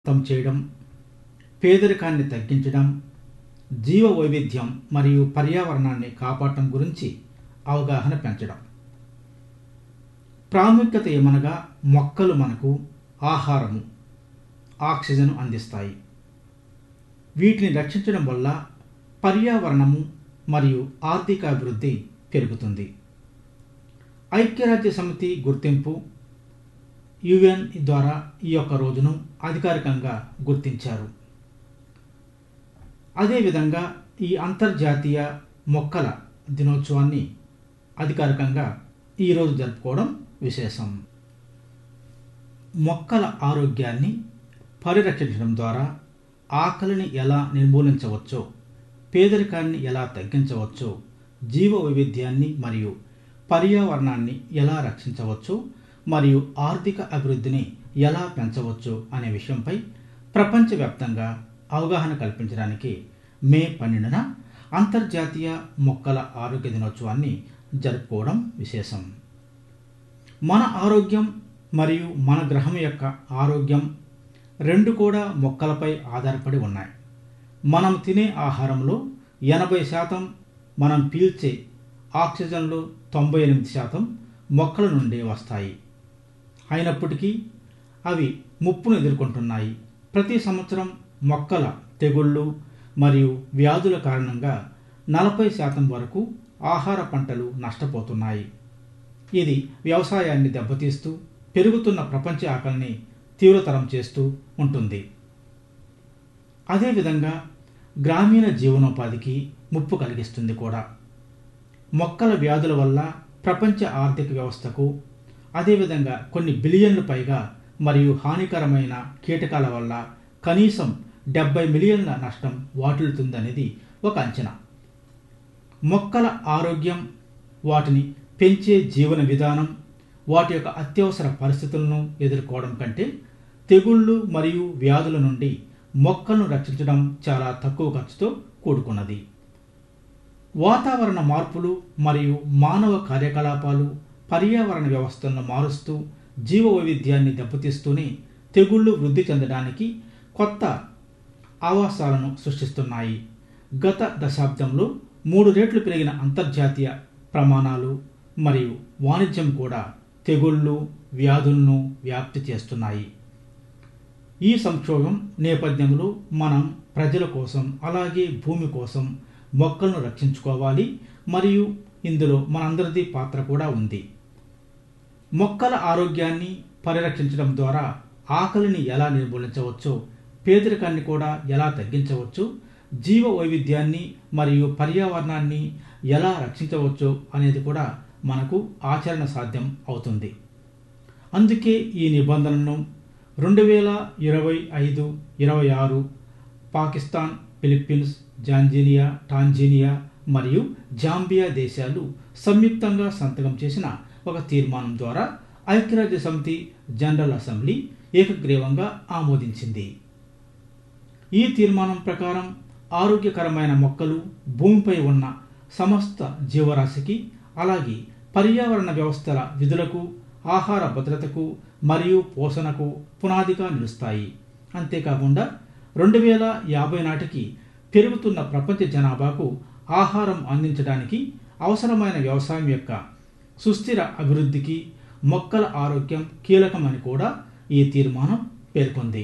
తం చేయడం పేదరికాన్ని తగ్గించడం జీవ వైవిధ్యం మరియు పర్యావరణాన్ని కాపాడటం గురించి అవగాహన పెంచడం ప్రాముఖ్యత ఏమనగా మొక్కలు మనకు ఆహారము ఆక్సిజన్ అందిస్తాయి వీటిని రక్షించడం వల్ల పర్యావరణము మరియు ఆర్థిక అభివృద్ధి పెరుగుతుంది ఐక్యరాజ్య సమితి గుర్తింపు యుఎన్ ద్వారా ఈ యొక్క రోజును అధికారికంగా గుర్తించారు అదేవిధంగా ఈ అంతర్జాతీయ మొక్కల దినోత్సవాన్ని అధికారికంగా ఈరోజు జరుపుకోవడం విశేషం మొక్కల ఆరోగ్యాన్ని పరిరక్షించడం ద్వారా ఆకలిని ఎలా నిర్మూలించవచ్చో పేదరికాన్ని ఎలా తగ్గించవచ్చో జీవ వైవిధ్యాన్ని మరియు పర్యావరణాన్ని ఎలా రక్షించవచ్చో మరియు ఆర్థిక అభివృద్ధిని ఎలా పెంచవచ్చు అనే విషయంపై ప్రపంచవ్యాప్తంగా అవగాహన కల్పించడానికి మే పన్నెండున అంతర్జాతీయ మొక్కల ఆరోగ్య దినోత్సవాన్ని జరుపుకోవడం విశేషం మన ఆరోగ్యం మరియు మన గ్రహం యొక్క ఆరోగ్యం రెండు కూడా మొక్కలపై ఆధారపడి ఉన్నాయి మనం తినే ఆహారంలో ఎనభై శాతం మనం పీల్చే ఆక్సిజన్లో తొంభై ఎనిమిది శాతం మొక్కల నుండి వస్తాయి అయినప్పటికీ అవి ముప్పును ఎదుర్కొంటున్నాయి ప్రతి సంవత్సరం మొక్కల తెగుళ్ళు మరియు వ్యాధుల కారణంగా నలభై శాతం వరకు ఆహార పంటలు నష్టపోతున్నాయి ఇది వ్యవసాయాన్ని దెబ్బతీస్తూ పెరుగుతున్న ప్రపంచ ఆకలిని తీవ్రతరం చేస్తూ ఉంటుంది అదేవిధంగా గ్రామీణ జీవనోపాధికి ముప్పు కలిగిస్తుంది కూడా మొక్కల వ్యాధుల వల్ల ప్రపంచ ఆర్థిక వ్యవస్థకు అదేవిధంగా కొన్ని బిలియన్లు పైగా మరియు హానికరమైన కీటకాల వల్ల కనీసం డెబ్బై మిలియన్ల నష్టం వాటిల్లుతుందనేది ఒక అంచనా మొక్కల ఆరోగ్యం వాటిని పెంచే జీవన విధానం వాటి యొక్క అత్యవసర పరిస్థితులను ఎదుర్కోవడం కంటే తెగుళ్ళు మరియు వ్యాధుల నుండి మొక్కలను రక్షించడం చాలా తక్కువ ఖర్చుతో కూడుకున్నది వాతావరణ మార్పులు మరియు మానవ కార్యకలాపాలు పర్యావరణ వ్యవస్థలను మారుస్తూ జీవ వైవిధ్యాన్ని దెబ్బతీస్తూనే తెగుళ్ళు వృద్ధి చెందడానికి కొత్త ఆవాసాలను సృష్టిస్తున్నాయి గత దశాబ్దంలో మూడు రెట్లు పెరిగిన అంతర్జాతీయ ప్రమాణాలు మరియు వాణిజ్యం కూడా తెగుళ్ళు వ్యాధులను వ్యాప్తి చేస్తున్నాయి ఈ సంక్షోభం నేపథ్యంలో మనం ప్రజల కోసం అలాగే భూమి కోసం మొక్కలను రక్షించుకోవాలి మరియు ఇందులో మనందరిది పాత్ర కూడా ఉంది మొక్కల ఆరోగ్యాన్ని పరిరక్షించడం ద్వారా ఆకలిని ఎలా నిర్మూలించవచ్చో పేదరికాన్ని కూడా ఎలా తగ్గించవచ్చు జీవ వైవిధ్యాన్ని మరియు పర్యావరణాన్ని ఎలా రక్షించవచ్చో అనేది కూడా మనకు ఆచరణ సాధ్యం అవుతుంది అందుకే ఈ నిబంధనను రెండు వేల ఇరవై ఐదు ఇరవై ఆరు పాకిస్తాన్ ఫిలిప్పీన్స్ జాంజీనియా టాంజీనియా మరియు జాంబియా దేశాలు సంయుక్తంగా సంతకం చేసిన ఒక తీర్మానం ద్వారా ఐక్యరాజ్య సమితి జనరల్ అసెంబ్లీ ఏకగ్రీవంగా ఆమోదించింది ఈ తీర్మానం ప్రకారం ఆరోగ్యకరమైన మొక్కలు భూమిపై ఉన్న సమస్త జీవరాశికి అలాగే పర్యావరణ వ్యవస్థల విధులకు ఆహార భద్రతకు మరియు పోషణకు పునాదిగా నిలుస్తాయి అంతేకాకుండా రెండు వేల యాభై నాటికి పెరుగుతున్న ప్రపంచ జనాభాకు ఆహారం అందించడానికి అవసరమైన వ్యవసాయం యొక్క సుస్థిర అభివృద్ధికి మొక్కల ఆరోగ్యం కీలకమని కూడా ఈ తీర్మానం పేర్కొంది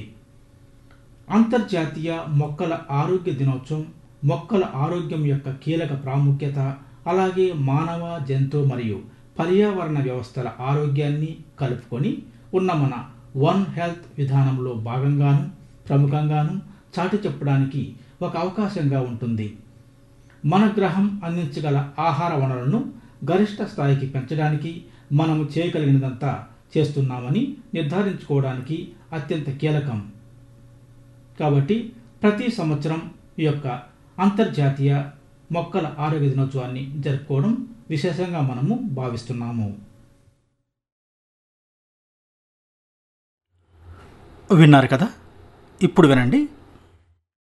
అంతర్జాతీయ మొక్కల ఆరోగ్య దినోత్సవం మొక్కల ఆరోగ్యం యొక్క కీలక ప్రాముఖ్యత అలాగే మానవ జంతు మరియు పర్యావరణ వ్యవస్థల ఆరోగ్యాన్ని కలుపుకొని ఉన్న మన వన్ హెల్త్ విధానంలో భాగంగాను ప్రముఖంగాను చాటి చెప్పడానికి ఒక అవకాశంగా ఉంటుంది మన గ్రహం అందించగల ఆహార వనరులను గరిష్ట స్థాయికి పెంచడానికి మనము చేయగలిగినదంతా చేస్తున్నామని నిర్ధారించుకోవడానికి అత్యంత కీలకం కాబట్టి ప్రతి సంవత్సరం ఈ యొక్క అంతర్జాతీయ మొక్కల ఆరోగ్య దినోత్సవాన్ని జరుపుకోవడం విశేషంగా మనము భావిస్తున్నాము విన్నారు కదా ఇప్పుడు వినండి